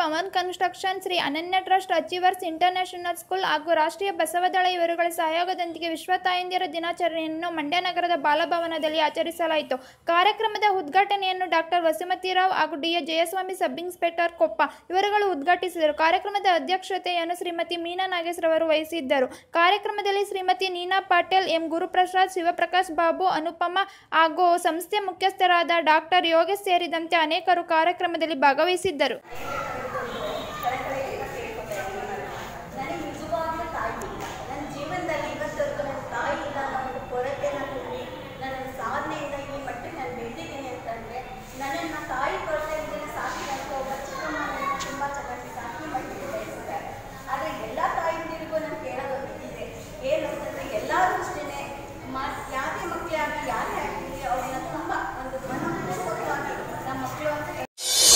Pavan construction Shri ಅನನ್ಯ trust achievers international school ಹಾಗೂ ರಾಷ್ಟ್ರೀಯ ಬಸವದಳ ಇವರುಗಳ ಸಹಯೋಗದೊಂದಿಗೆ ವಿಶ್ವ ತಾಯಂದಿರ ದಿನಾಚರಣೆಯನ್ನು ಮಂಡ್ಯ ನಗರದ ಬಾಲಭವನದಲ್ಲಿ ಆಚರಿಸಲಾಯಿತು ಕಾರ್ಯಕ್ರಮದ ಉದ್ಘಾಟನೆಯನ್ನು ಡಾಕ್ಟರ್ ವಸುಮತಿರಾವ್ ಹಾಗೂ D A Jayaswamy sub inspector Koppa ಇವರುಗಳು ಉದ್ಘಾಟಿಸಿದರು ಕಾರ್ಯಕ್ರಮದ ಅಧ್ಯಕ್ಷತೆಯನ್ನು ಶ್ರೀಮತಿ ಮೀನಾ ನಾಗೇಶ್ರವರು ವಹಿಸಿದ್ದರು ಕಾರ್ಯಕ್ರಮದಲ್ಲಿ ಶ್ರೀಮತಿ ನೀನಾ ಪಾಟೀಲ್ ಎಂ ಗುರುಪ್ರಸಾದ್ ಶಿವಪ್ರಕಾಶ್ ಬಾಬು ಅನುಪಮ ಹಾಗೂ ಸಂಸ್ಥೆ ಮುಖ್ಯಸ್ಥರಾದ ಡಾಕ್ಟರ್ ಯೋಗೇಶ್ ಸೇರಿದಂತೆ ಅನೇಕರು ಕಾರ್ಯಕ್ರಮದಲ್ಲಿ ಭಾಗವಹಿಸಿದ್ದರು ನನಗೆ ನಿಜವಾಗ್ಲೂ ತಾಯಿ ಇಲ್ಲ ನನ್ನ ಜೀವನದಲ್ಲಿ ಇವತ್ತವರೆಗೂ ನನ್ನ ತಾಯಿ ಇಲ್ಲ ಅನ್ನೋ ಒಂದು ಕೊರತೆ ನನಗೆ ನನ್ನ ಸಾಧನೆಯಿಂದ ಈ ಮಟ್ಟಿಗೆ ನಾನು ಬೆಳೆದಿದ್ದೀನಿ ಅಂತಂದರೆ ನನ್ನನ್ನು ತಾಯಿ ಕೊರತೆಯಿಂದಲೇ ಸಾಕಿದಂಥ ಒಬ್ಬ ಚಿಕ್ಕಮ್ಮನ ತುಂಬ ಚೆನ್ನಾಗಿ ಸಾಕಿ ಮಟ್ಟಿಗೆ ಬೆಳೆಸಿದ್ದಾರೆ ಆದರೆ ಎಲ್ಲ ತಾಯಿಂದಿರಿಗೂ ನಾನು ಕೇಳೋದು ಇದಿದೆ ಏನು ಅಂತಂದರೆ ಎಲ್ಲರೂ ಅಷ್ಟೇ ಮಾ ಯಾವುದೇ ಮಕ್ಕಳೇ ಆಗಲಿ ಯಾರೇ ಆಗಲಿ ಅವ್ರನ್ನ ತುಂಬ ಒಂದು ಮನಪೂರ್ವಕವಾಗಿ ನಮ್ಮ ಮಕ್ಕಳು ಅಂತ ಹೇಳಿ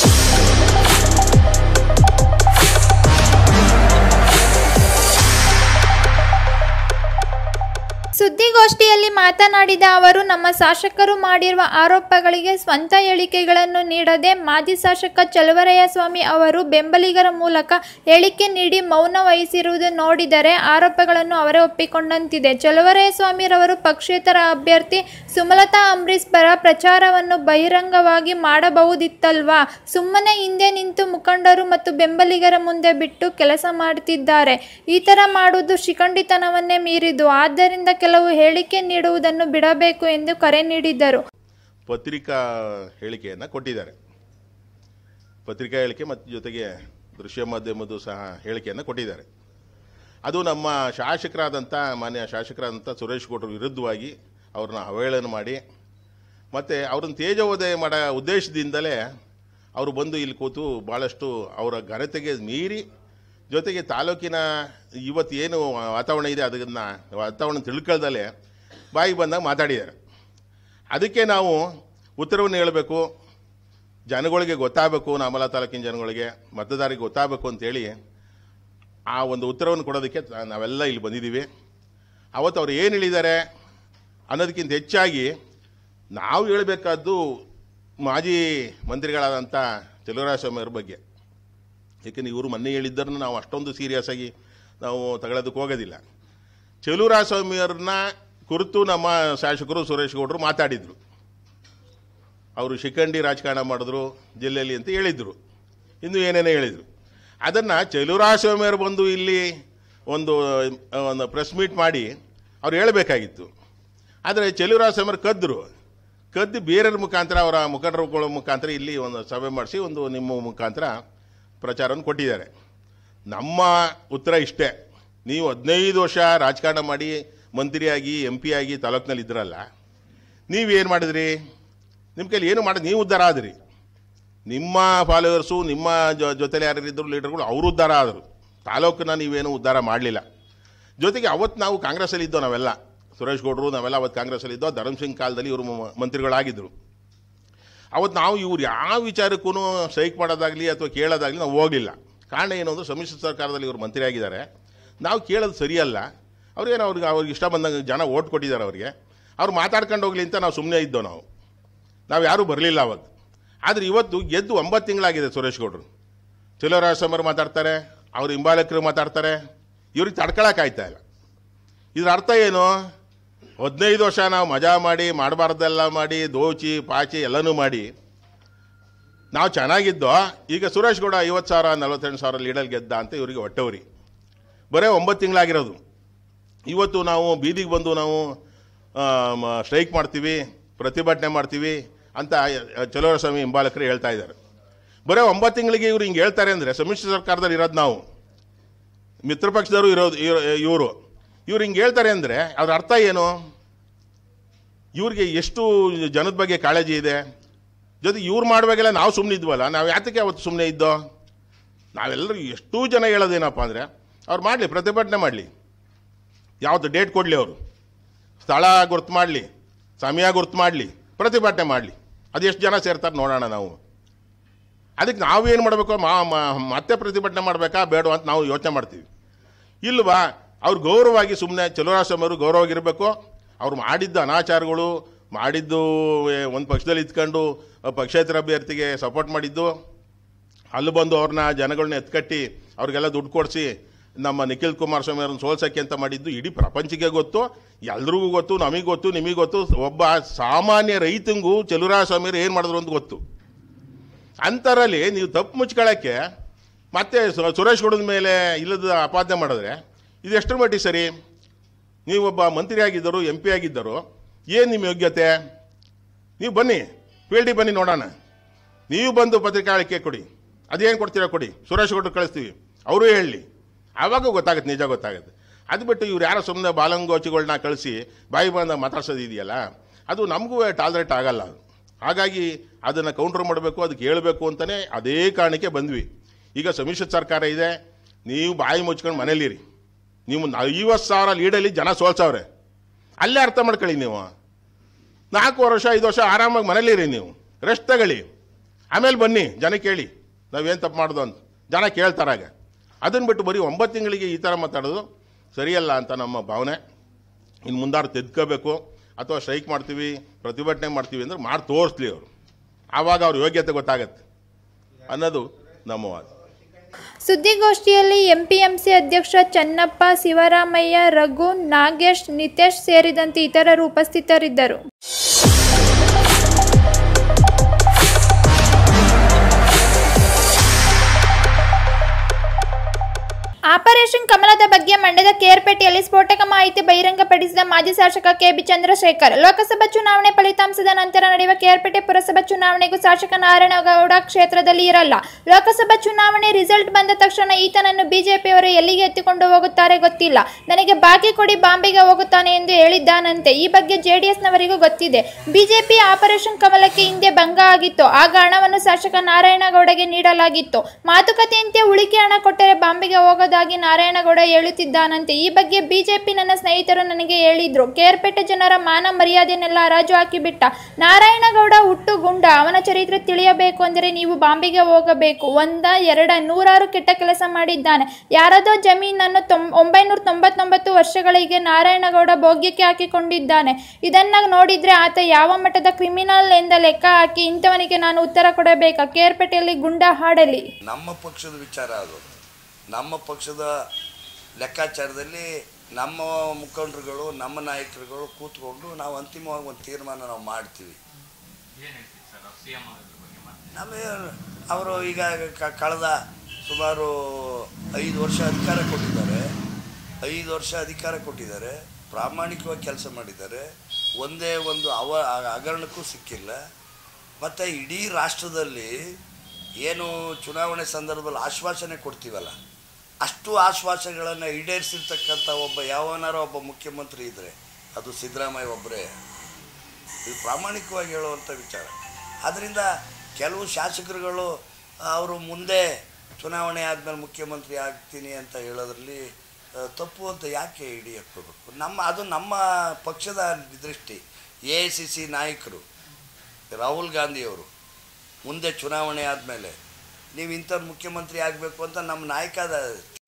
ಸುದ್ದಿಗೋಷ್ಠಿಯಲ್ಲಿ ಮಾತನಾಡಿದ ಅವರು ನಮ್ಮ ಶಾಸಕರು ಮಾಡಿರುವ ಆರೋಪಗಳಿಗೆ ಸ್ವಂತ ಹೇಳಿಕೆಗಳನ್ನು ನೀಡದೆ ಮಾಜಿ ಶಾಸಕ ಚಲುವರಾಯ ಸ್ವಾಮಿ ಅವರು ಬೆಂಬಲಿಗರ ಮೂಲಕ ಹೇಳಿಕೆ ನೀಡಿ ಮೌನ ವಹಿಸಿರುವುದು ನೋಡಿದರೆ ಆರೋಪಗಳನ್ನು ಅವರೇ ಒಪ್ಪಿಕೊಂಡಂತಿದೆ ಚಲುವರಾಯ ಸ್ವಾಮಿರವರು ಪಕ್ಷೇತರ ಅಭ್ಯರ್ಥಿ ಸುಮಲತಾ ಅಂಬರೀಶ್ ಪರ ಪ್ರಚಾರವನ್ನು ಬಹಿರಂಗವಾಗಿ ಮಾಡಬಹುದಿತ್ತಲ್ವಾ ಸುಮ್ಮನೆ ಹಿಂದೆ ನಿಂತು ಮುಖಂಡರು ಮತ್ತು ಬೆಂಬಲಿಗರ ಮುಂದೆ ಬಿಟ್ಟು ಕೆಲಸ ಮಾಡುತ್ತಿದ್ದಾರೆ ಈ ಥರ ಮಾಡುವುದು ಶಿಖಂಡಿತನವನ್ನೇ ಮೀರಿದು ಆದ್ದರಿಂದ ಕೆಲವು ಹೇಳಿಕೆ ನೀಡುವುದನ್ನು ಬಿಡಬೇಕು ಎಂದು ಕರೆ ನೀಡಿದ್ದರು ಪತ್ರಿಕಾ ಹೇಳಿಕೆಯನ್ನು ಕೊಟ್ಟಿದ್ದಾರೆ ಪತ್ರಿಕಾ ಹೇಳಿಕೆ ಮತ್ತು ಜೊತೆಗೆ ದೃಶ್ಯ ಮಾಧ್ಯಮದ್ದು ಸಹ ಹೇಳಿಕೆಯನ್ನು ಕೊಟ್ಟಿದ್ದಾರೆ ಅದು ನಮ್ಮ ಶಾಸಕರಾದಂಥ ಮಾನ್ಯ ಶಾಸಕರಾದಂಥ ಸುರೇಶ್ ಗೌಡ್ರ ವಿರುದ್ಧವಾಗಿ ಅವ್ರನ್ನ ಅವಹೇಳನ ಮಾಡಿ ಮತ್ತು ಅವ್ರನ್ನ ತೇಜೋವಧೆ ಮಾಡೋ ಉದ್ದೇಶದಿಂದಲೇ ಅವರು ಬಂದು ಇಲ್ಲಿ ಕೂತು ಭಾಳಷ್ಟು ಅವರ ಘನತೆಗೆ ಮೀರಿ ಜೊತೆಗೆ ತಾಲೂಕಿನ ಇವತ್ತು ಏನು ವಾತಾವರಣ ಇದೆ ಅದನ್ನು ವಾತಾವರಣ ತಿಳ್ಕೊಳ್ದಲೇ ಬಾಯಿಗೆ ಬಂದಾಗ ಮಾತಾಡಿದ್ದಾರೆ ಅದಕ್ಕೆ ನಾವು ಉತ್ತರವನ್ನು ಹೇಳಬೇಕು ಜನಗಳಿಗೆ ಗೊತ್ತಾಗಬೇಕು ನಾಮಲ ತಾಲೂಕಿನ ಜನಗಳಿಗೆ ಮತದಾರರಿಗೆ ಗೊತ್ತಾಗಬೇಕು ಅಂತೇಳಿ ಆ ಒಂದು ಉತ್ತರವನ್ನು ಕೊಡೋದಕ್ಕೆ ತ- ನಾವೆಲ್ಲ ಇಲ್ಲಿ ಬಂದಿದ್ದೀವಿ ಅವತ್ತು ಅವ್ರು ಏನು ಹೇಳಿದ್ದಾರೆ ಅನ್ನೋದಕ್ಕಿಂತ ಹೆಚ್ಚಾಗಿ ನಾವು ಹೇಳಬೇಕಾದ್ದು ಮಾಜಿ ಮಂತ್ರಿಗಳಾದಂಥ ಸ್ವಾಮಿ ಅವ್ರ ಬಗ್ಗೆ ಏಕೆಂದರೆ ಇವರು ಮೊನ್ನೆ ಹೇಳಿದ್ದರನ್ನು ನಾವು ಅಷ್ಟೊಂದು ಸೀರಿಯಸ್ ಆಗಿ ನಾವು ತಗೊಳ್ಳೋದಕ್ಕೆ ಹೋಗೋದಿಲ್ಲ ಸ್ವಾಮಿಯವ್ರನ್ನ ಕುರಿತು ನಮ್ಮ ಶಾಸಕರು ಸುರೇಶ್ ಗೌಡರು ಮಾತಾಡಿದರು ಅವರು ಶಿಖಂಡಿ ರಾಜಕಾರಣ ಮಾಡಿದ್ರು ಜಿಲ್ಲೆಯಲ್ಲಿ ಅಂತ ಹೇಳಿದರು ಇನ್ನು ಏನೇನೋ ಹೇಳಿದರು ಅದನ್ನು ಸ್ವಾಮಿಯವರು ಬಂದು ಇಲ್ಲಿ ಒಂದು ಒಂದು ಪ್ರೆಸ್ ಮೀಟ್ ಮಾಡಿ ಅವ್ರು ಹೇಳಬೇಕಾಗಿತ್ತು ಆದರೆ ಸ್ವಾಮಿಯವರು ಕದ್ದರು ಕದ್ದು ಬೇರೆಯವ್ರ ಮುಖಾಂತರ ಅವರ ಮುಖಂಡರುಗಳ ಮುಖಾಂತರ ಇಲ್ಲಿ ಒಂದು ಸಭೆ ಮಾಡಿಸಿ ಒಂದು ನಿಮ್ಮ ಮುಖಾಂತರ ಪ್ರಚಾರವನ್ನು ಕೊಟ್ಟಿದ್ದಾರೆ ನಮ್ಮ ಉತ್ತರ ಇಷ್ಟೇ ನೀವು ಹದಿನೈದು ವರ್ಷ ರಾಜಕಾರಣ ಮಾಡಿ ಮಂತ್ರಿಯಾಗಿ ಎಂ ಪಿ ಆಗಿ ತಾಲೂಕಿನಲ್ಲಿ ಇದ್ರಲ್ಲ ನೀವೇನು ಮಾಡಿದ್ರಿ ನಿಮ್ಮ ಕೈಲಿ ಏನು ಮಾಡಿದ್ ನೀವು ಉದ್ಧಾರ ಆದ್ರಿ ನಿಮ್ಮ ಫಾಲೋವರ್ಸು ನಿಮ್ಮ ಜೊ ಜೊತೆಲಿ ಯಾರಿದ್ರು ಲೀಡರ್ಗಳು ಅವರು ಉದ್ಧಾರ ಆದರು ತಾಲೂಕನ್ನ ನೀವೇನು ಉದ್ಧಾರ ಮಾಡಲಿಲ್ಲ ಜೊತೆಗೆ ಅವತ್ತು ನಾವು ಕಾಂಗ್ರೆಸ್ಸಲ್ಲಿ ಇದ್ದೋ ನಾವೆಲ್ಲ ಸುರೇಶ್ ಗೌಡರು ನಾವೆಲ್ಲ ಅವತ್ತು ಕಾಂಗ್ರೆಸ್ಸಲ್ಲಿ ಇದ್ದೋ ಧರ್ಮ್ ಸಿಂಗ್ ಕಾಲದಲ್ಲಿ ಇವರು ಮ- ಮಂತ್ರಿಗಳಾಗಿದ್ದರು ಅವತ್ತು ನಾವು ಇವ್ರು ಯಾವ ವಿಚಾರಕ್ಕೂ ಸೈಕ್ ಮಾಡೋದಾಗಲಿ ಅಥವಾ ಕೇಳೋದಾಗಲಿ ನಾವು ಹೋಗಲಿಲ್ಲ ಕಾರಣ ಏನು ಅಂದರೆ ಸಮ್ಮಿಶ್ರ ಸರ್ಕಾರದಲ್ಲಿ ಇವರು ಮಂತ್ರಿ ಆಗಿದ್ದಾರೆ ನಾವು ಕೇಳೋದು ಸರಿಯಲ್ಲ ಅವ್ರೇನು ಅವ್ರಿಗೆ ಅವ್ರಿಗೆ ಇಷ್ಟ ಬಂದಂಗೆ ಜನ ಓಟ್ ಕೊಟ್ಟಿದ್ದಾರೆ ಅವರಿಗೆ ಅವ್ರು ಮಾತಾಡ್ಕೊಂಡು ಹೋಗ್ಲಿ ಅಂತ ನಾವು ಸುಮ್ಮನೆ ಇದ್ದೋ ನಾವು ನಾವು ಯಾರೂ ಬರಲಿಲ್ಲ ಅವಾಗ ಆದರೆ ಇವತ್ತು ಗೆದ್ದು ಒಂಬತ್ತು ತಿಂಗಳಾಗಿದೆ ಸುರೇಶ್ ಗೌಡರು ಚಲೋರಾಜಸ್ವಾಮರು ಮಾತಾಡ್ತಾರೆ ಅವ್ರ ಹಿಂಬಾಲಕರು ಮಾತಾಡ್ತಾರೆ ಇವ್ರಿಗೆ ತಡ್ಕೊಳಕ್ಕಾಯ್ತಾ ಇಲ್ಲ ಇದ್ರ ಅರ್ಥ ಏನು ಹದಿನೈದು ವರ್ಷ ನಾವು ಮಜಾ ಮಾಡಿ ಮಾಡಬಾರ್ದೆಲ್ಲ ಮಾಡಿ ದೋಚಿ ಪಾಚಿ ಎಲ್ಲನೂ ಮಾಡಿ ನಾವು ಚೆನ್ನಾಗಿದ್ದೋ ಈಗ ಸುರೇಶ್ ಗೌಡ ಐವತ್ತು ಸಾವಿರ ನಲ್ವತ್ತೆಂಟು ಸಾವಿರ ಲೀಡಲ್ಲಿ ಗೆದ್ದ ಅಂತ ಇವರಿಗೆ ಹೊಟ್ಟೆವ್ರಿ ಬರೀ ಒಂಬತ್ತು ತಿಂಗಳಾಗಿರೋದು ಇವತ್ತು ನಾವು ಬೀದಿಗೆ ಬಂದು ನಾವು ಸ್ಟ್ರೈಕ್ ಮಾಡ್ತೀವಿ ಪ್ರತಿಭಟನೆ ಮಾಡ್ತೀವಿ ಅಂತ ಸ್ವಾಮಿ ಹಿಂಬಾಲಕರು ಹೇಳ್ತಾ ಇದ್ದಾರೆ ಬರೀ ಒಂಬತ್ತು ತಿಂಗಳಿಗೆ ಇವ್ರು ಹಿಂಗೆ ಹೇಳ್ತಾರೆ ಅಂದರೆ ಸಮ್ಮಿಶ್ರ ಸರ್ಕಾರದಲ್ಲಿ ಇರೋದು ನಾವು ಮಿತ್ರ ಪಕ್ಷದವರು ಇರೋದು ಇವರು ಇವ್ರು ಹಿಂಗೆ ಹೇಳ್ತಾರೆ ಅಂದರೆ ಅದ್ರ ಅರ್ಥ ಏನು ಇವ್ರಿಗೆ ಎಷ್ಟು ಜನದ ಬಗ್ಗೆ ಕಾಳಜಿ ಇದೆ ಜೊತೆಗೆ ಇವ್ರು ಮಾಡುವಾಗೆಲ್ಲ ನಾವು ಸುಮ್ಮನೆ ಇದ್ವಲ್ಲ ನಾವು ಯಾತಕ್ಕೆ ಅವತ್ತು ಸುಮ್ಮನೆ ಇದ್ದೋ ನಾವೆಲ್ಲರೂ ಎಷ್ಟೂ ಜನ ಹೇಳೋದೇನಪ್ಪ ಅಂದರೆ ಅವ್ರು ಮಾಡಲಿ ಪ್ರತಿಭಟನೆ ಮಾಡಲಿ ಯಾವುದು ಡೇಟ್ ಕೊಡಲಿ ಅವರು ಸ್ಥಳ ಗುರ್ತು ಮಾಡಲಿ ಸಮಯ ಗುರ್ತು ಮಾಡಲಿ ಪ್ರತಿಭಟನೆ ಮಾಡಲಿ ಅದೆಷ್ಟು ಜನ ಸೇರ್ತಾರೆ ನೋಡೋಣ ನಾವು ಅದಕ್ಕೆ ನಾವೇನು ಮಾಡಬೇಕು ಮಾ ಮಾ- ಮತ್ತೆ ಪ್ರತಿಭಟನೆ ಮಾಡಬೇಕಾ ಬೇಡ ಅಂತ ನಾವು ಯೋಚನೆ ಮಾಡ್ತೀವಿ ಇಲ್ವಾ ಅವ್ರು ಗೌರವವಾಗಿ ಸುಮ್ಮನೆ ಚಲುವರಾಸ್ವಾಮಿಯವರು ಗೌರವವಾಗಿರಬೇಕು ಅವ್ರು ಮಾಡಿದ್ದ ಅನಾಚಾರಗಳು ಮಾಡಿದ್ದು ಒಂದು ಪಕ್ಷದಲ್ಲಿ ಇದ್ಕೊಂಡು ಆ, ಪಕ್ಷೇತರ ಅಭ್ಯರ್ಥಿಗೆ ಸಪೋರ್ಟ್ ಮಾಡಿದ್ದು ಅಲ್ಲಿ ಬಂದು ಅವ್ರನ್ನ ಜನಗಳನ್ನ ಎತ್ಕಟ್ಟಿ ಅವ್ರಿಗೆಲ್ಲ ದುಡ್ಡು ಕೊಡಿಸಿ ನಮ್ಮ ನಿಖಿಲ್ ಕುಮಾರಸ್ವಾಮಿ ಅವ್ರನ್ನ ಸೋಲ್ಸಕ್ಕೆ ಅಂತ ಮಾಡಿದ್ದು ಇಡೀ ಪ್ರಪಂಚಕ್ಕೆ ಗೊತ್ತು ಎಲ್ರಿಗೂ ಗೊತ್ತು ನಮಗೆ ಗೊತ್ತು ನಿಮಗೆ ಗೊತ್ತು ಒಬ್ಬ ಸಾಮಾನ್ಯ ರೈತಂಗೂ ಚಲುವರಾಯ ಸ್ವಾಮಿಯರು ಏನು ಮಾಡಿದ್ರು ಅಂತ ಗೊತ್ತು ಅಂಥರಲ್ಲಿ ನೀವು ತಪ್ಪು ಮುಚ್ಕೊಳ್ಳೋಕ್ಕೆ ಮತ್ತೆ ಸು- ಸುರೇಶ್ ಗೌಡದ ಮೇಲೆ ಇಲ್ಲದ ಅಪಾದನೆ ಮಾಡಿದ್ರೆ ಇದು ಎಷ್ಟರ ಮಟ್ಟಿಗೆ ಸರಿ ನೀವೊಬ್ಬ ಮಂತ್ರಿ ಆಗಿದ್ದರು ಎಂ ಪಿ ಆಗಿದ್ದರು ಏನು ನಿಮ್ಮ ಯೋಗ್ಯತೆ ನೀವು ಬನ್ನಿ ಫೀಲ್ಡಿಗೆ ಬನ್ನಿ ನೋಡೋಣ ನೀವು ಬಂದು ಪತ್ರಿಕಾಳಿಕೆ ಕೊಡಿ ಅದೇನು ಕೊಡ್ತೀರಾ ಕೊಡಿ ಸುರೇಶ್ ಗೌಡ್ರು ಕಳಿಸ್ತೀವಿ ಅವರು ಹೇಳಲಿ ಆವಾಗ ಗೊತ್ತಾಗುತ್ತೆ ನಿಜ ಗೊತ್ತಾಗುತ್ತೆ ಅದು ಬಿಟ್ಟು ಇವ್ರು ಯಾರೋ ಸುಮ್ಮನೆ ಬಾಲಂಗೋಚಿಗಳನ್ನ ಕಳಿಸಿ ಬಾಯಿ ಬಂದ ಮಾತಾಡ್ಸೋದು ಇದೆಯಲ್ಲ ಅದು ನಮಗೂ ಟಾಲರೇಟ್ ಆಗಲ್ಲ ಅದು ಹಾಗಾಗಿ ಅದನ್ನು ಕೌಂಟರ್ ಮಾಡಬೇಕು ಅದಕ್ಕೆ ಹೇಳಬೇಕು ಅಂತಲೇ ಅದೇ ಕಾರಣಕ್ಕೆ ಬಂದ್ವಿ ಈಗ ಸಮ್ಮಿಶ್ರ ಸರ್ಕಾರ ಇದೆ ನೀವು ಬಾಯಿ ಮುಚ್ಕೊಂಡು ಮನೇಲಿರಿ ನೀವು ಐವತ್ತು ಸಾವಿರ ಲೀಡಲ್ಲಿ ಜನ ಸೋಲ್ಸವ್ರೆ ಅಲ್ಲೇ ಅರ್ಥ ಮಾಡ್ಕೊಳ್ಳಿ ನೀವು ನಾಲ್ಕು ವರ್ಷ ಐದು ವರ್ಷ ಆರಾಮಾಗಿ ಮನೇಲಿರಿ ನೀವು ರೆಸ್ಟ್ ತಗೊಳ್ಳಿ ಆಮೇಲೆ ಬನ್ನಿ ಜನ ಕೇಳಿ ನಾವೇನು ತಪ್ಪು ಮಾಡೋದು ಅಂತ ಜನ ಕೇಳ್ತಾರಾಗ ಅದನ್ನು ಬಿಟ್ಟು ಬರೀ ಒಂಬತ್ತು ತಿಂಗಳಿಗೆ ಈ ಥರ ಮಾತಾಡೋದು ಸರಿಯಲ್ಲ ಅಂತ ನಮ್ಮ ಭಾವನೆ ಇನ್ನು ಮುಂದಾರು ತೆದ್ಕೋಬೇಕು ಅಥವಾ ಸ್ಟ್ರೈಕ್ ಮಾಡ್ತೀವಿ ಪ್ರತಿಭಟನೆ ಮಾಡ್ತೀವಿ ಅಂದ್ರೆ ಮಾಡಿ ತೋರಿಸ್ಲಿ ಅವರು ಆವಾಗ ಅವ್ರ ಯೋಗ್ಯತೆ ಗೊತ್ತಾಗತ್ತೆ ಅನ್ನೋದು ನಮ್ಮ ವಾದ ಸುದ್ದಿಗೋಷ್ಠಿಯಲ್ಲಿ ಎಂಪಿಎಂಸಿ ಅಧ್ಯಕ್ಷ ಚನ್ನಪ್ಪ ಶಿವರಾಮಯ್ಯ ರಘು ನಾಗೇಶ್ ನಿತೇಶ್ ಸೇರಿದಂತೆ ಇತರರು ಉಪಸ್ಥಿತರಿದ್ದರು ಆಪರೇಷನ್ ಕಮಲದ ಬಗ್ಗೆ ಮಂಡ್ಯದ ಕೇರ್ಪೇಟೆಯಲ್ಲಿ ಸ್ಫೋಟಕ ಮಾಹಿತಿ ಬಹಿರಂಗಪಡಿಸಿದ ಮಾಜಿ ಶಾಸಕ ಕೆಬಿ ಚಂದ್ರಶೇಖರ್ ಲೋಕಸಭಾ ಚುನಾವಣೆ ಫಲಿತಾಂಶದ ನಂತರ ನಡೆಯುವ ಕೇರ್ಪೇಟೆ ಪುರಸಭಾ ಚುನಾವಣೆಗೂ ಶಾಸಕ ನಾರಾಯಣಗೌಡ ಕ್ಷೇತ್ರದಲ್ಲಿ ಇರಲ್ಲ ಲೋಕಸಭಾ ಚುನಾವಣೆ ರಿಸಲ್ಟ್ ಬಂದ ತಕ್ಷಣ ಈತನನ್ನು ಬಿಜೆಪಿಯವರು ಎಲ್ಲಿಗೆ ಎತ್ತಿಕೊಂಡು ಹೋಗುತ್ತಾರೆ ಗೊತ್ತಿಲ್ಲ ನನಗೆ ಬಾಕಿ ಕೊಡಿ ಬಾಂಬೆಗೆ ಹೋಗುತ್ತಾನೆ ಎಂದು ಹೇಳಿದ್ದಾನಂತೆ ಈ ಬಗ್ಗೆ ಜೆಡಿಎಸ್ನವರಿಗೂ ಗೊತ್ತಿದೆ ಬಿಜೆಪಿ ಆಪರೇಷನ್ ಕಮಲಕ್ಕೆ ಹಿಂದೆ ಭಂಗ ಆಗಿತ್ತು ಆಗ ಹಣವನ್ನು ಶಾಸಕ ನಾರಾಯಣಗೌಡಗೆ ನೀಡಲಾಗಿತ್ತು ಮಾತುಕತೆಯಂತೆ ಉಳಿಕೆ ಹಣ ಕೊಟ್ಟರೆ ಬಾಂಬೆಗೆ ಹೋಗೋದಾಗಿ ನಾರಾಯಣಗೌಡ ಹೇಳುತ್ತಿದ್ದಾನಂತೆ ಈ ಬಗ್ಗೆ ಬಿಜೆಪಿ ನನ್ನ ಸ್ನೇಹಿತರು ನನಗೆ ಹೇಳಿದ್ರು ಕೇರ್ಪೇಟೆ ಜನರ ಮಾನ ಮರ್ಯಾದೆನೆಲ್ಲ ಹರಾಜು ಹಾಕಿಬಿಟ್ಟ ನಾರಾಯಣಗೌಡ ಹುಟ್ಟು ಗುಂಡ ಅವನ ಚರಿತ್ರೆ ತಿಳಿಯಬೇಕು ಅಂದರೆ ನೀವು ಬಾಂಬೆಗೆ ಹೋಗಬೇಕು ಒಂದ ಎರಡ ನೂರಾರು ಕೆಟ್ಟ ಕೆಲಸ ಮಾಡಿದ್ದಾನೆ ಯಾರದೋ ಜಮೀನನ್ನು ತೊಂ ಒಂಬೈನೂರ ತೊಂಬತ್ತೊಂಬತ್ತು ವರ್ಷಗಳಿಗೆ ನಾರಾಯಣಗೌಡ ಭೋಗ್ಯಕ್ಕೆ ಹಾಕಿಕೊಂಡಿದ್ದಾನೆ ಇದನ್ನ ನೋಡಿದ್ರೆ ಆತ ಯಾವ ಮಟ್ಟದ ಕ್ರಿಮಿನಲ್ ಎಂದ ಲೆಕ್ಕ ಹಾಕಿ ಇಂಥವನಿಗೆ ನಾನು ಉತ್ತರ ಕೊಡಬೇಕಾ ಕೇರ್ಪೇಟೆಯಲ್ಲಿ ಗುಂಡ ಹಾಡಲಿ ನಮ್ಮ ಪಕ್ಷದ ವಿಚಾರ ಅದು ನಮ್ಮ ಪಕ್ಷದ ಲೆಕ್ಕಾಚಾರದಲ್ಲಿ ನಮ್ಮ ಮುಖಂಡರುಗಳು ನಮ್ಮ ನಾಯಕರುಗಳು ಕೂತ್ಕೊಂಡು ನಾವು ಅಂತಿಮವಾಗಿ ಒಂದು ತೀರ್ಮಾನ ನಾವು ಮಾಡ್ತೀವಿ ನಮಗೆ ಅವರು ಈಗ ಕ- ಕಳೆದ ಸುಮಾರು ಐದು ವರ್ಷ ಅಧಿಕಾರ ಕೊಟ್ಟಿದ್ದಾರೆ ಐದು ವರ್ಷ ಅಧಿಕಾರ ಕೊಟ್ಟಿದ್ದಾರೆ ಪ್ರಾಮಾಣಿಕವಾಗಿ ಕೆಲಸ ಮಾಡಿದ್ದಾರೆ ಒಂದೇ ಒಂದು ಅವ ಹಗರಣಕ್ಕೂ ಸಿಕ್ಕಿಲ್ಲ ಮತ್ತು ಇಡೀ ರಾಷ್ಟ್ರದಲ್ಲಿ ಏನು ಚುನಾವಣೆ ಸಂದರ್ಭದಲ್ಲಿ ಆಶ್ವಾಸನೆ ಕೊಡ್ತೀವಲ್ಲ ಅಷ್ಟು ಆಶ್ವಾಸಗಳನ್ನು ಈಡೇರಿಸಿರ್ತಕ್ಕಂಥ ಒಬ್ಬ ಯಾವನಾರ ಒಬ್ಬ ಮುಖ್ಯಮಂತ್ರಿ ಇದ್ದರೆ ಅದು ಸಿದ್ದರಾಮಯ್ಯ ಒಬ್ಬರೇ ಇದು ಪ್ರಾಮಾಣಿಕವಾಗಿ ಹೇಳುವಂಥ ವಿಚಾರ ಆದ್ದರಿಂದ ಕೆಲವು ಶಾಸಕರುಗಳು ಅವರು ಮುಂದೆ ಚುನಾವಣೆ ಆದಮೇಲೆ ಮುಖ್ಯಮಂತ್ರಿ ಆಗ್ತೀನಿ ಅಂತ ಹೇಳೋದ್ರಲ್ಲಿ ಆ, ತಪ್ಪು ಅಂತ ಯಾಕೆ ಇಡಿ ಹಾಕ್ಕೋಬೇಕು ನಮ್ಮ ಅದು ನಮ್ಮ ಪಕ್ಷದ ದೃಷ್ಟಿ ಎ ಐ ಸಿ ಸಿ ನಾಯಕರು ರಾಹುಲ್ ಗಾಂಧಿಯವರು ಮುಂದೆ ಚುನಾವಣೆ ಆದಮೇಲೆ ನೀವು ಇಂಥವ್ರು ಮುಖ್ಯಮಂತ್ರಿ ಆಗಬೇಕು ಅಂತ ನಮ್ಮ ನಾಯಕ ಅದ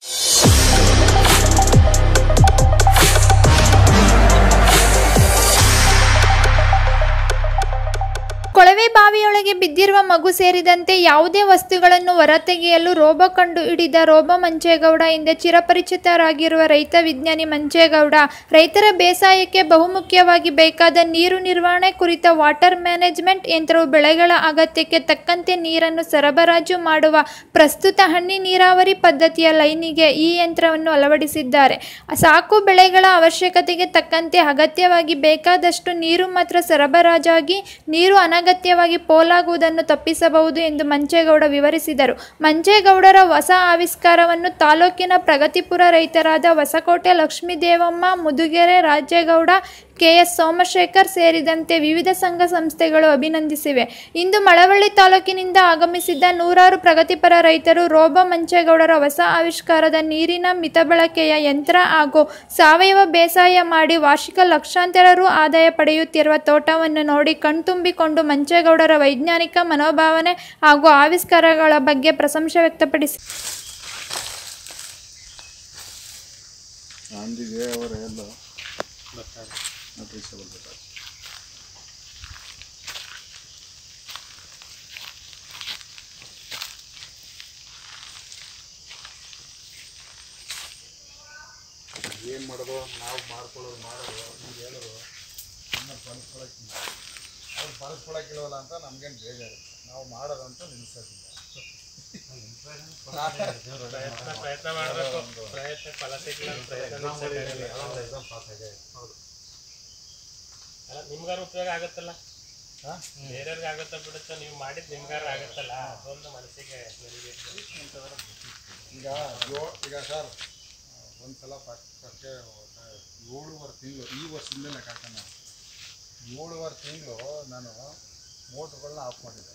ಕೊಳವೆ ಬಾವಿಯೊಳಗೆ ಬಿದ್ದಿರುವ ಮಗು ಸೇರಿದಂತೆ ಯಾವುದೇ ವಸ್ತುಗಳನ್ನು ಹೊರತೆಗೆಯಲು ರೋಬೋ ಕಂಡು ಹಿಡಿದ ರೋಬೋ ಮಂಚೇಗೌಡ ಹಿಂದೆ ಚಿರಪರಿಚಿತರಾಗಿರುವ ರೈತ ವಿಜ್ಞಾನಿ ಮಂಚೇಗೌಡ ರೈತರ ಬೇಸಾಯಕ್ಕೆ ಬಹುಮುಖ್ಯವಾಗಿ ಬೇಕಾದ ನೀರು ನಿರ್ವಹಣೆ ಕುರಿತ ವಾಟರ್ ಮ್ಯಾನೇಜ್ಮೆಂಟ್ ಯಂತ್ರವು ಬೆಳೆಗಳ ಅಗತ್ಯಕ್ಕೆ ತಕ್ಕಂತೆ ನೀರನ್ನು ಸರಬರಾಜು ಮಾಡುವ ಪ್ರಸ್ತುತ ಹನಿ ನೀರಾವರಿ ಪದ್ಧತಿಯ ಲೈನಿಗೆ ಈ ಯಂತ್ರವನ್ನು ಅಳವಡಿಸಿದ್ದಾರೆ ಸಾಕು ಬೆಳೆಗಳ ಅವಶ್ಯಕತೆಗೆ ತಕ್ಕಂತೆ ಅಗತ್ಯವಾಗಿ ಬೇಕಾದಷ್ಟು ನೀರು ಮಾತ್ರ ಸರಬರಾಜಾಗಿ ನೀರು ಅನಗತ್ಯವಾಗಿ ಪೋಲಾಗುವುದನ್ನು ತಪ್ಪಿಸಬಹುದು ಎಂದು ಮಂಚೇಗೌಡ ವಿವರಿಸಿದರು ಮಂಚೇಗೌಡರ ಹೊಸ ಆವಿಷ್ಕಾರವನ್ನು ತಾಲೂಕಿನ ಪ್ರಗತಿಪುರ ರೈತರಾದ ಹೊಸಕೋಟೆ ಲಕ್ಷ್ಮೀದೇವಮ್ಮ ಮುದುಗೆರೆ ರಾಜೇಗೌಡ ಕೆಎಸ್ ಸೋಮಶೇಖರ್ ಸೇರಿದಂತೆ ವಿವಿಧ ಸಂಘ ಸಂಸ್ಥೆಗಳು ಅಭಿನಂದಿಸಿವೆ ಇಂದು ಮಳವಳ್ಳಿ ತಾಲೂಕಿನಿಂದ ಆಗಮಿಸಿದ್ದ ನೂರಾರು ಪ್ರಗತಿಪರ ರೈತರು ರೋಬೋ ಮಂಚೇಗೌಡರ ಹೊಸ ಆವಿಷ್ಕಾರದ ನೀರಿನ ಮಿತಬಳಕೆಯ ಯಂತ್ರ ಹಾಗೂ ಸಾವಯವ ಬೇಸಾಯ ಮಾಡಿ ವಾರ್ಷಿಕ ಲಕ್ಷಾಂತರ ರು ಆದಾಯ ಪಡೆಯುತ್ತಿರುವ ತೋಟವನ್ನು ನೋಡಿ ಕಣ್ತುಂಬಿಕೊಂಡು ಮಂಚೇಗೌಡರ ವೈಜ್ಞಾನಿಕ ಮನೋಭಾವನೆ ಹಾಗೂ ಆವಿಷ್ಕಾರಗಳ ಬಗ್ಗೆ ಪ್ರಶಂಸೆ ವ್ಯಕ್ತಪಡಿಸಿ ಗಾಂಧಿಗೆ ಅವರೆಲ್ಲ ನೋಟಿಸ್ ಬರ್ತಾರೆ ಏನು ಮಾಡೋದು ನಾವು ಮಾಡ್ಕೊಳ್ಳೋದು ಮಾಡೋದು ಹಿಂಗೆ ಹೇಳೋದು ಸುಮ್ಮನೆ ಬಳಸ್ಕೊಳಕ್ಕಿಲ್ಲ ಅವ್ರು ಬಳಸ್ಕೊಳಕ್ಕಿಲ್ವಲ್ಲ ಅಂತ ನಮ್ಗೇನು ಬೇಜಾರು ನಾವು ಮಾಡೋದಂತ ನಿಲ್ಲಿಸೋದಿಲ್ಲ ಪ್ರಯತ್ನ ಮಾಡಬೇಕು ಪ್ರಯತ್ನ ಫಲ ಸಿಗ್ಲಿಲ್ಲ ಅಂತ ಪ್ರಯತ್ನ ನಿಲ್ಸಕ್ಕಾಗಲ್ಲ. ಅಲ್ಲ ನಿಮ್ಗಾರ ಉಪಯೋಗ ಆಗತ್ತಲ್ಲ ಬೇರೆಯವ್ರಿಗೆ ಆಗತ್ತ ಬಿಡುತ್ತ ನೀವು ಮಾಡಿದ್ ನಿಮ್ಗಾರ ಆಗತ್ತಲ್ಲ ಅದೊಂದು ಮನಸ್ಸಿಗೆ ನೆಮ್ಮದಿ ಇರ್ತದೆ. ಈಗ ಯೋ ಈಗ ಸರ್ ಒಂದು ಸಲ ಪಕ್ಕಕ್ಕೆ ಏಳುವರೆ ತಿಂಗಳು ಈ ವರ್ಷದಿಂದ ಲೆಕ್ಕ ಹಾಕೋಣ ಏಳುವರೆ ತಿಂಗಳು ನಾನು ಮೋಟ್ರುಗಳನ್ನ ಆಫ್ ಮಾಡಿದ್ದೆ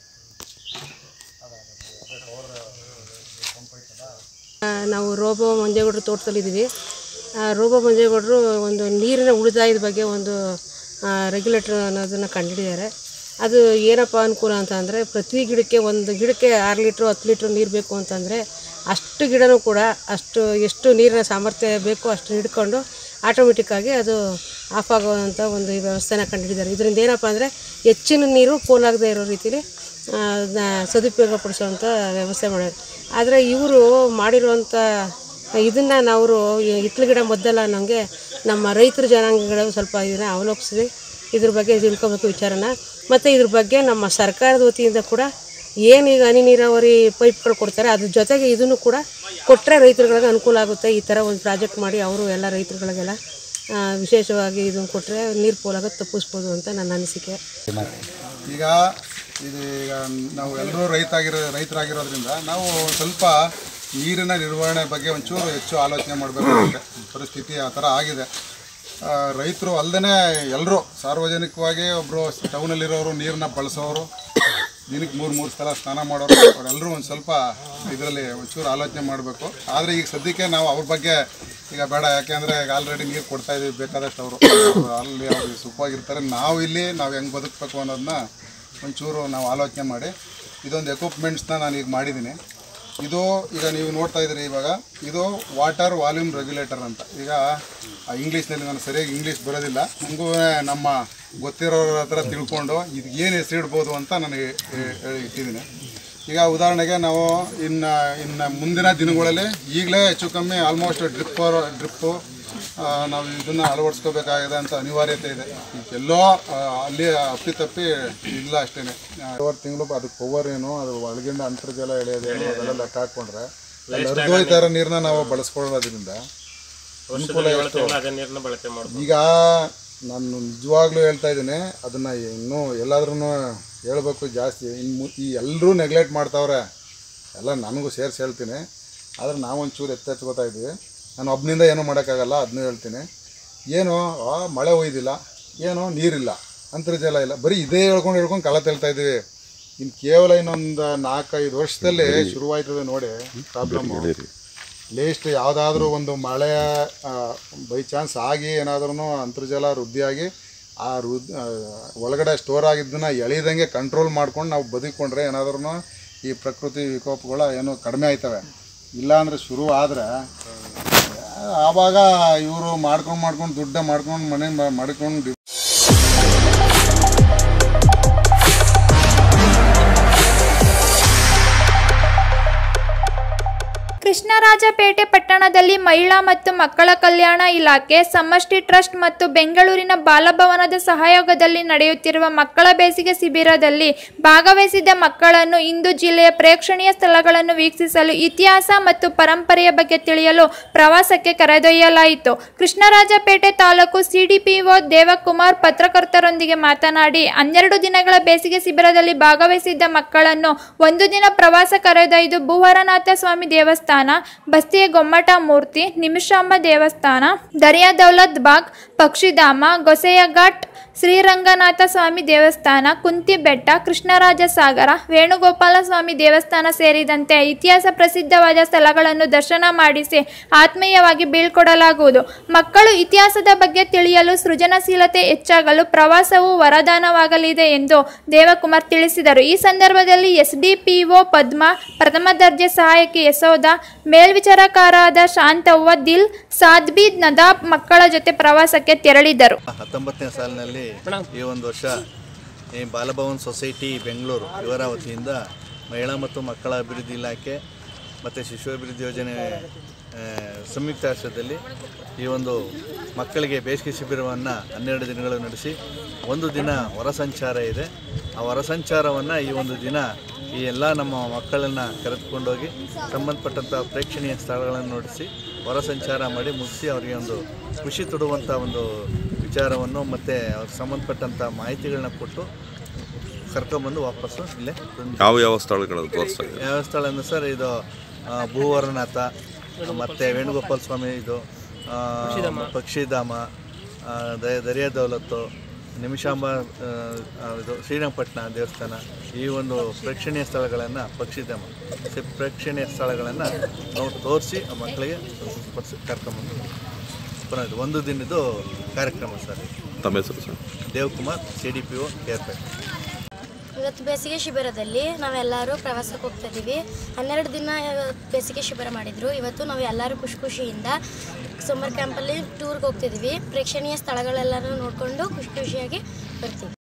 ಅದೇ ಅದೇ ಅವ್ರ ಪಂಪ್ ಐತಲ್ಲ ಆ, ನಾವು ರೋಬೋ ಮಂಜೇಗೌಡರು ತೋಟದಲ್ಲಿದ್ದೀವಿ ಆ, ರೋಬೋ ಮಂಜೇಗೌಡರು ಒಂದು ನೀರಿನ ಉಳಿತಾಯದ ಬಗ್ಗೆ ಒಂದು ರೆಗ್ಯುಲೇಟರ್ ಅನ್ನೋದನ್ನು ಕಂಡುಹಿಡಿದ್ದಾರೆ ಅದು ಏನಪ್ಪ ಅನುಕೂಲ ಅಂತ ಅಂದರೆ ಪ್ರತಿ ಗಿಡಕ್ಕೆ ಒಂದು ಗಿಡಕ್ಕೆ ಆರು ಲೀಟ್ರು ಹತ್ತು ಲೀಟ್ರ್ ನೀರು ಬೇಕು ಅಂತಂದರೆ ಅಷ್ಟು ಗಿಡನೂ ಕೂಡ ಅಷ್ಟು ಎಷ್ಟು ನೀರಿನ ಸಾಮರ್ಥ್ಯ ಬೇಕು ಅಷ್ಟು ಹಿಡ್ಕೊಂಡು ಆಟೋಮೆಟಿಕ್ಕಾಗಿ ಅದು ಆಫ್ ಆಗುವಂಥ ಒಂದು ಈ ವ್ಯವಸ್ಥೆನ ಕಂಡುಹಿಡಿದ್ದಾರೆ ಇದರಿಂದ ಏನಪ್ಪ ಅಂದರೆ ಹೆಚ್ಚಿನ ನೀರು ಪೋಲಾಗದೇ ಇರೋ ರೀತಿಲಿ ಆ, ಅದನ್ನ ಸದುಪಯೋಗ ಪಡಿಸೋವಂಥ ವ್ಯವಸ್ಥೆ ಮಾಡ್ಯಾರ ಆದರೆ ಇವರು ಮಾಡಿರುವಂಥ ಇದನ್ನು ನಾವು ಹಿತ್ಲು ಗಿಡ ಮೊದಲ ಅನ್ನೋಂಗೆ ನಮ್ಮ ರೈತರ ಜನಾಂಗಗಳು ಸ್ವಲ್ಪ ಇದನ್ನು ಅವಲೋಕಿಸಿ ಇದ್ರ ಬಗ್ಗೆ ತಿಳ್ಕೊಬೇಕು ವಿಚಾರನ ಮತ್ತು ಇದ್ರ ಬಗ್ಗೆ ನಮ್ಮ ಸರ್ಕಾರದ ವತಿಯಿಂದ ಕೂಡ ಏನು ಈಗ ಹನಿ ನೀರಾವರಿ ಪೈಪ್ಗಳು ಕೊಡ್ತಾರೆ ಅದ್ರ ಜೊತೆಗೆ ಇದನ್ನು ಕೂಡ ಕೊಟ್ಟರೆ ರೈತರುಗಳಿಗೆ ಅನುಕೂಲ ಆಗುತ್ತೆ ಈ ಥರ ಒಂದು ಪ್ರಾಜೆಕ್ಟ್ ಮಾಡಿ ಅವರು ಎಲ್ಲ ರೈತರುಗಳಿಗೆಲ್ಲ ಆ, ವಿಶೇಷವಾಗಿ ಇದನ್ನು ಕೊಟ್ಟರೆ ನೀರು ಪೋಲಾಗೋದು ತಪ್ಪಿಸ್ಬೋದು ಅಂತ ನನ್ನ ಅನಿಸಿಕೆ ಈಗ ಇದು ಈಗ ನಾವು ಎಲ್ಲರೂ ರೈತಾಗಿರೋ ರೈತರಾಗಿರೋದ್ರಿಂದ ನಾವು ಸ್ವಲ್ಪ ನೀರಿನ ನಿರ್ವಹಣೆ ಬಗ್ಗೆ ಒಂಚೂರು ಹೆಚ್ಚು ಆಲೋಚನೆ ಮಾಡಬೇಕಾಗುತ್ತೆ ಪರಿಸ್ಥಿತಿ ಆ ಥರ ಆಗಿದೆ ರೈತರು ಅಲ್ಲದೆ ಎಲ್ಲರೂ ಸಾರ್ವಜನಿಕವಾಗಿ ಒಬ್ಬರು ಟೌನಲ್ಲಿರೋರು ನೀರನ್ನ ಬಳಸೋರು ದಿನಕ್ಕೆ ಮೂರು ಮೂರು ಸಲ ಸ್ನಾನ ಮಾಡೋರು ಅವರೆಲ್ಲರೂ ಒಂದು ಸ್ವಲ್ಪ ಇದರಲ್ಲಿ ಒಂಚೂರು ಆಲೋಚನೆ ಮಾಡಬೇಕು ಆದರೆ ಈಗ ಸದ್ಯಕ್ಕೆ ನಾವು ಅವ್ರ ಬಗ್ಗೆ ಈಗ ಬೇಡ ಯಾಕೆಂದರೆ ಈಗ ಆಲ್ರೆಡಿ ನೀರು ಕೊಡ್ತಾ ಇದೀವಿ ಬೇಕಾದಷ್ಟು ಅವರು ಅಲ್ಲಿ ಅವ್ರು ಸುಖವಾಗಿರ್ತಾರೆ ನಾವು ಇಲ್ಲಿ ನಾವು ಹೆಂಗೆ ಬದುಕಬೇಕು ಅನ್ನೋದನ್ನ ಒಂಚೂರು ನಾವು ಆಲೋಚನೆ ಮಾಡಿ ಇದೊಂದು ಎಕ್ವಿಪ್ಮೆಂಟ್ಸ್ನ ನಾನು ಈಗ ಮಾಡಿದ್ದೀನಿ ಇದು ಈಗ ನೀವು ನೋಡ್ತಾ ಇದ್ದೀರಿ ಇವಾಗ ಇದು ವಾಟರ್ ವಾಲ್ಯೂಮ್ ರೆಗ್ಯುಲೇಟರ್ ಅಂತ ಈಗ ಆ ಇಂಗ್ಲೀಷ್ನಲ್ಲಿ ನಾನು ಸರಿಯಾಗಿ ಇಂಗ್ಲೀಷ್ ಬರೋದಿಲ್ಲ ನನಗೂ ನಮ್ಮ ಗೊತ್ತಿರೋರ ಹತ್ರ ತಿಳ್ಕೊಂಡು ಇದು ಏನು ಹೆಸರಿಡ್ಬೋದು ಅಂತ ನನಗೆ ಹೇ- ಹೇಳಿ ಇಟ್ಟಿದ್ದೀನಿ ಈಗ ಉದಾಹರಣೆಗೆ ನಾವು ಇನ್ನು ಇನ್ನು ಮುಂದಿನ ದಿನಗಳಲ್ಲಿ ಈಗಲೇ ಹೆಚ್ಚು ಕಮ್ಮಿ ಆಲ್ಮೋಸ್ಟ್ ಡ್ರಿಪ್ಪರ್ ಡ್ರಿಪ್ಪು ನಾವು ಇದನ್ನು ಅಳವಡಿಸ್ಕೋಬೇಕಾಗಿದೆ ಅಂತ ಅನಿವಾರ್ಯತೆ ಇದೆ ಈಗ ಎಲ್ಲೋ ಆ, ಅಲ್ಲಿ ಅಪ್ಪಿತಪ್ಪಿ ಇಲ್ಲ ಅಷ್ಟೇ ಮೂರು ತಿಂಗಳು ಅದಕ್ಕೆ ಪವರ್ ಏನು ಅದು ಒಳಗಿಂದ ಅಂತರ್ಜಲ ಎಳೆಯೋದೇನು ಅದೆಲ್ಲ ಲೆಕ್ಕ ಹಾಕ್ಕೊಂಡ್ರೆ ಅಲ್ಲಿ ಹರಿದೋಯ್ತಾ ಇರೋ ನೀರನ್ನ ನಾವು ಬಳಸ್ಕೊಳ್ಳೋದ್ರಿಂದ ಅನುಕೂಲ ಏಳು ಎಷ್ಟು ತಿಂಗಳು ಅದೇ ನೀರನ್ನ ಬಳಕೆ ಮಾಡ್ಬೋದು ಈಗ ನಾನು ನಿಜವಾಗ್ಲೂ ಹೇಳ್ತಾ ಇದ್ದೀನಿ ಅದನ್ನು ಇನ್ನೂ ಎಲ್ಲಾದ್ರೂ ಹೇಳ್ಬೇಕು ಜಾಸ್ತಿ ಇನ್ನು ಈ ಎಲ್ಲರೂ ನೆಗ್ಲೆಕ್ಟ್ ಮಾಡ್ತಾವ್ರೆ ಎಲ್ಲ ನನಗೂ ಸೇರಿಸಿ ಹೇಳ್ತೀನಿ ಆದರೆ ನಾವೊಂಚೂರು ಎತ್ತೆತ್ಕೋತಾ ಇದ್ದೀವಿ ನಾನು ಒಬ್ಬನಿಂದ ಏನೂ ಮಾಡೋಕ್ಕಾಗಲ್ಲ ಅದನ್ನೂ ಹೇಳ್ತೀನಿ ಏನು ಆ, ಮಳೆ ಒಯ್ದಿಲ್ಲ ಏನು ನೀರಿಲ್ಲ ಅಂತರ್ಜಲ ಇಲ್ಲ ಬರೀ ಇದೇ ಹೇಳ್ಕೊಂಡು ಹೇಳ್ಕೊಂಡು ಕಳ ತೆಲ್ತಾ ಇದ್ದೀವಿ ಇನ್ನು ಕೇವಲ ಇನ್ನೊಂದು ನಾಲ್ಕೈದು ವರ್ಷದಲ್ಲಿ ಶುರುವಾಯ್ತದೆ ನೋಡಿ ಪ್ರಾಬ್ಲಮ್ಮು ಲೇಸ್ಟ್ ಯಾವುದಾದ್ರೂ ಒಂದು ಮಳೆ ಬೈ ಚಾನ್ಸ್ ಆಗಿ ಏನಾದ್ರೂ ಅಂತರ್ಜಲ ವೃದ್ಧಿಯಾಗಿ ಆ ವೃದ್ ಆ, ಒಳಗಡೆ ಸ್ಟೋರ್ ಆಗಿದ್ದನ್ನ ಎಳಿದಂಗೆ ಕಂಟ್ರೋಲ್ ಮಾಡ್ಕೊಂಡು ನಾವು ಬದುಕೊಂಡ್ರೆ ಏನಾದ್ರೂ ಈ ಪ್ರಕೃತಿ ವಿಕೋಪಗಳು ಏನು ಕಡಿಮೆ ಆಯ್ತವೆ ಇಲ್ಲಾಂದರೆ ಶುರು ಆದರೆ ಆವಾಗ ಇವರು ಮಾಡ್ಕೊಂಡು ಮಾಡ್ಕೊಂಡು ದುಡ್ಡ ಮಾಡ್ಕೊಂಡು ಮನೆ ಮ- ಮಾಡ್ಕೊಂಡು ಕೃಷ್ಣರಾಜಪೇಟೆ ಪಟ್ಟಣದಲ್ಲಿ ಮಹಿಳಾ ಮತ್ತು ಮಕ್ಕಳ ಕಲ್ಯಾಣ ಇಲಾಖೆ ಸಮಷ್ಟಿ ಟ್ರಸ್ಟ್ ಮತ್ತು ಬೆಂಗಳೂರಿನ ಬಾಲಭವನದ ಸಹಯೋಗದಲ್ಲಿ ನಡೆಯುತ್ತಿರುವ ಮಕ್ಕಳ ಬೇಸಿಗೆ ಶಿಬಿರದಲ್ಲಿ ಭಾಗವಹಿಸಿದ ಮಕ್ಕಳನ್ನು ಇಂದು ಜಿಲ್ಲೆಯ ಪ್ರೇಕ್ಷಣೀಯ ಸ್ಥಳಗಳನ್ನು ವೀಕ್ಷಿಸಲು ಇತಿಹಾಸ ಮತ್ತು ಪರಂಪರೆಯ ಬಗ್ಗೆ ತಿಳಿಯಲು ಪ್ರವಾಸಕ್ಕೆ ಕರೆದೊಯ್ಯಲಾಯಿತು ಕೃಷ್ಣರಾಜಪೇಟೆ ತಾಲೂಕು ಸಿಡಿಪಿಒ ದೇವಕುಮಾರ್ ಪತ್ರಕರ್ತರೊಂದಿಗೆ ಮಾತನಾಡಿ ಹನ್ನೆರಡು ದಿನಗಳ ಬೇಸಿಗೆ ಶಿಬಿರದಲ್ಲಿ ಭಾಗವಹಿಸಿದ್ದ ಮಕ್ಕಳನ್ನು ಒಂದು ದಿನ ಪ್ರವಾಸ ಕರೆದೊಯ್ದು ಭೂವರನಾಥ ಸ್ವಾಮಿ ದೇವಸ್ಥಾನ ಬಸ್ತಿಯ ಗೊಮ್ಮಟ ಮೂರ್ತಿ ನಿಮಿಷಾಂಬ ದೇವಸ್ಥಾನ ದರಿಯಾ ದೌಲತ್ ಬಾಗ್ ಪಕ್ಷಿಧಾಮ ಗೊಸೆಯ ಘಾಟ್ ಶ್ರೀರಂಗನಾಥ ಸ್ವಾಮಿ ದೇವಸ್ಥಾನ ಕುಂತಿ ಬೆಟ್ಟ ಕೃಷ್ಣರಾಜ ಸಾಗರ ವೇಣುಗೋಪಾಲ ಸ್ವಾಮಿ ದೇವಸ್ಥಾನ ಸೇರಿದಂತೆ ಇತಿಹಾಸ ಪ್ರಸಿದ್ಧವಾದ ಸ್ಥಳಗಳನ್ನು ದರ್ಶನ ಮಾಡಿಸಿ ಆತ್ಮೀಯವಾಗಿ ಬೀಳ್ಕೊಡಲಾಗುವುದು ಮಕ್ಕಳು ಇತಿಹಾಸದ ಬಗ್ಗೆ ತಿಳಿಯಲು ಸೃಜನಶೀಲತೆ ಹೆಚ್ಚಾಗಲು ಪ್ರವಾಸವು ವರದಾನವಾಗಲಿದೆ ಎಂದು ದೇವಕುಮಾರ್ ತಿಳಿಸಿದರು ಈ ಸಂದರ್ಭದಲ್ಲಿ ಎಸ್ಡಿಪಿಒ ಪದ್ಮ ಪ್ರಥಮ ದರ್ಜೆ ಸಹಾಯಕಿ ಯಶೋಧ ಮೇಲ್ವಿಚಾರಕರಾದ ಶಾಂತವ್ವ ದಿಲ್ ಸಾದ್ಬಿ ನದಾಬ್ ಮಕ್ಕಳ ಜೊತೆ ಪ್ರವಾಸಕ್ಕೆ ತೆರಳಿದರು ಹತ್ತೊಂಬತ್ತನೇ ಸಾಲಿನಲ್ಲಿ ಈ ಒಂದು ವರ್ಷ ಈ ಬಾಲಭವನ್ ಸೊಸೈಟಿ ಬೆಂಗಳೂರು ಇವರ ವತಿಯಿಂದ ಮಹಿಳಾ ಮತ್ತು ಮಕ್ಕಳ ಅಭಿವೃದ್ಧಿ ಇಲಾಖೆ ಮತ್ತು ಶಿಶು ಅಭಿವೃದ್ಧಿ ಯೋಜನೆ ಆ, ಸಂಯುಕ್ತ ಆಶ್ರಯದಲ್ಲಿ ಈ ಒಂದು ಮಕ್ಕಳಿಗೆ ಬೇಸಿಗೆ ಶಿಬಿರವನ್ನು ಹನ್ನೆರಡು ದಿನಗಳು ನಡೆಸಿ ಒಂದು ದಿನ ಹೊರ ಸಂಚಾರ ಇದೆ ಆ ಹೊರ ಸಂಚಾರವನ್ನು ಈ ಒಂದು ದಿನ ಈ ಎಲ್ಲ ನಮ್ಮ ಮಕ್ಕಳನ್ನು ಕರೆದುಕೊಂಡೋಗಿ ಸಂಬಂಧಪಟ್ಟಂಥ ಪ್ರೇಕ್ಷಣೀಯ ಸ್ಥಳಗಳನ್ನು ನೋಡಿಸಿ ಹೊರ ಸಂಚಾರ ಮಾಡಿ ಮುಗಿಸಿ ಅವರಿಗೆ ಒಂದು ಖುಷಿ ತೊಡುವಂಥ ಒಂದು ವಿಚಾರವನ್ನು ಮತ್ತು ಅವ್ರಿಗೆ ಸಂಬಂಧಪಟ್ಟಂಥ ಮಾಹಿತಿಗಳನ್ನ ಕೊಟ್ಟು ಕರ್ಕೊಂಬಂದು ವಾಪಸ್ಸು ಇಲ್ಲೇ ತಂದು ಯಾವ ಯಾವ ಸ್ಥಳಗಳನ್ನು ತೋರಿಸ್ತಾ ಇದೆ ಯಾವ ಸ್ಥಳ ಅಂದ್ರೆ ಸರ್ ಇದು ಆ, ಭೂವರನಾಥ ಮತ್ತು ವೇಣುಗೋಪಾಲ ಸ್ವಾಮಿ ಇದು ಆ, ಪಕ್ಷಿಧಾಮ ಆ, ದ- ದರಿಯಾ ದೌಲತ್ತು ನಿಮಿಷಾಂಬ ಆ, ಆ, ಇದು ಶ್ರೀರಂಗಪಟ್ಟಣ ದೇವಸ್ಥಾನ ಈ ಒಂದು ಪ್ರೇಕ್ಷಣೀಯ ಸ್ಥಳಗಳನ್ನು ಪಕ್ಷಿಧಾಮ ಸಿ- ಪ್ರೇಕ್ಷಣೀಯ ಸ್ಥಳಗಳನ್ನು ನಾವು ತೋರಿಸಿ ಆ ಮಕ್ಕಳಿಗೆ ಪರ್ಸ್- ಕರ್ಕೊಂಬಂದು ಪುನಃ ಇದು ಒಂದು ದಿನದ್ದು ಕಾರ್ಯಕ್ರಮ ಸರ್ ಇದು. ತಮ್ಮ ಹೆಸರು sir Devakumar C D P O Kerpete ಇವತ್ತು ಬೇಸಿಗೆ ಶಿಬಿರದಲ್ಲಿ ನಾವೆಲ್ಲರೂ ಪ್ರವಾಸಕ್ಕೆ ಹೋಗ್ತಾ ಇದ್ದೀವಿ ಹನ್ನೆರಡು ದಿನ ಬೇಸಿಗೆ ಶಿಬಿರ ಮಾಡಿದರು ಇವತ್ತು ನಾವು ಎಲ್ಲರೂ ಖುಷಿ ಖುಷಿಯಿಂದ ಸಮ್ಮರ್ ಕ್ಯಾಂಪಲ್ಲಿ ಟೂರ್ಗೆ ಹೋಗ್ತಿದ್ದೀವಿ ಪ್ರೇಕ್ಷಣೀಯ ಸ್ಥಳಗಳೆಲ್ಲರೂ ನೋಡಿಕೊಂಡು ಖುಷಿ ಖುಷಿಯಾಗಿ ಬರ್ತೀವಿ